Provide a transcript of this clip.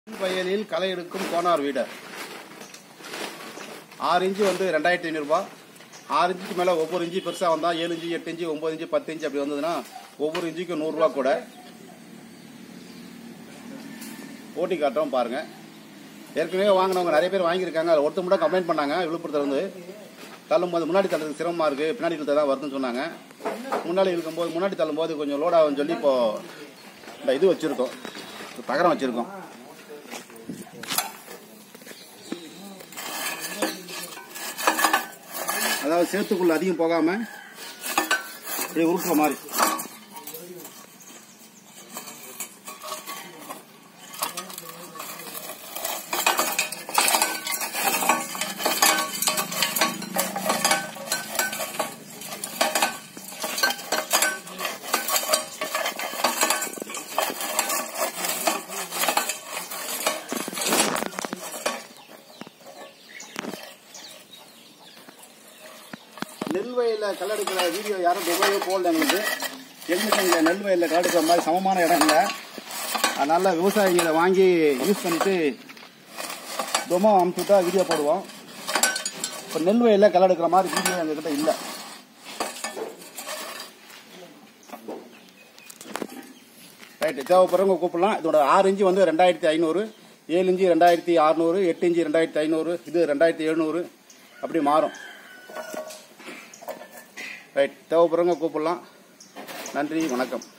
வயலில் களை எடுக்கும் கோனார் வீடர் ஆறு இன்ச்சு வந்து ரெண்டாயிரத்தி ஐநூறுரூபா ஆறு இன்ச்சுக்கு மேலே ஒவ்வொரு இன்ச்சு பெருசாக வந்தால் ஏழு இன்ச்சு எட்டு இன்ச்சு ஒம்பது இன்ச்சு பத்து இன்ச்சு அப்படி வந்ததுன்னா ஒவ்வொரு இன்ச்சுக்கும் நூறுரூவா கூட ஓட்டி காட்டுறோம் பாருங்கள் ஏற்கனவே வாங்கினவங்க நிறைய பேர் வாங்கியிருக்காங்க அதில் ஒருத்தர் மட்டும் கம்ப்ளைண்ட் பண்ணாங்க விழுப்புரத்தில் இருந்து தள்ளும்போது முன்னாடி தள்ளுறது சிரமமாக இருக்குது பின்னாடி இழுத்து தான் வருதுன்னு சொன்னாங்க முன்னாடி இழுக்கும்போது முன்னாடி தள்ளும்போது கொஞ்சம் லோட் ஆகும்னு சொல்லி இப்போ இந்த இது வச்சுருக்கோம் தகரம் வச்சுருக்கோம் அதாவது சேத்துக்குள்ள அதிகம் போகாம இப்படி உருட்டுற மாதிரி நெல் வயலில் கல்லெடுக்கிற வீடியோ யாரும் துபாயோ போடல எங்களுக்கு எங்களுக்கு இங்கே நெல் வயலில் கல்லெடுக்கிற மாதிரி சமமான இடம் இல்லை அதனால் விவசாயிகளை வாங்கி யூஸ் பண்ணிட்டு டொமோ அமுச்சுட்டா வீடியோ போடுவோம் இப்போ நெல் வயலில் கல்லெடுக்கிற மாதிரி வீடியோ எங்ககிட்ட இல்லை ரைட்டு தேவைப்படுறவங்க கூப்பிடலாம் இதோட ஆறு இன்ச்சு வந்து ரெண்டாயிரத்தி ஐநூறு ஏழு இன்ச்சு ரெண்டாயிரத்தி அறநூறு எட்டு இன்ச்சு ரெண்டாயிரத்தி ஐநூறு இது ரெண்டாயிரத்தி எழுநூறு அப்படி மாறும் ரைட் தேவைப்படுறவங்க கூப்பிடலாம் நன்றி வணக்கம்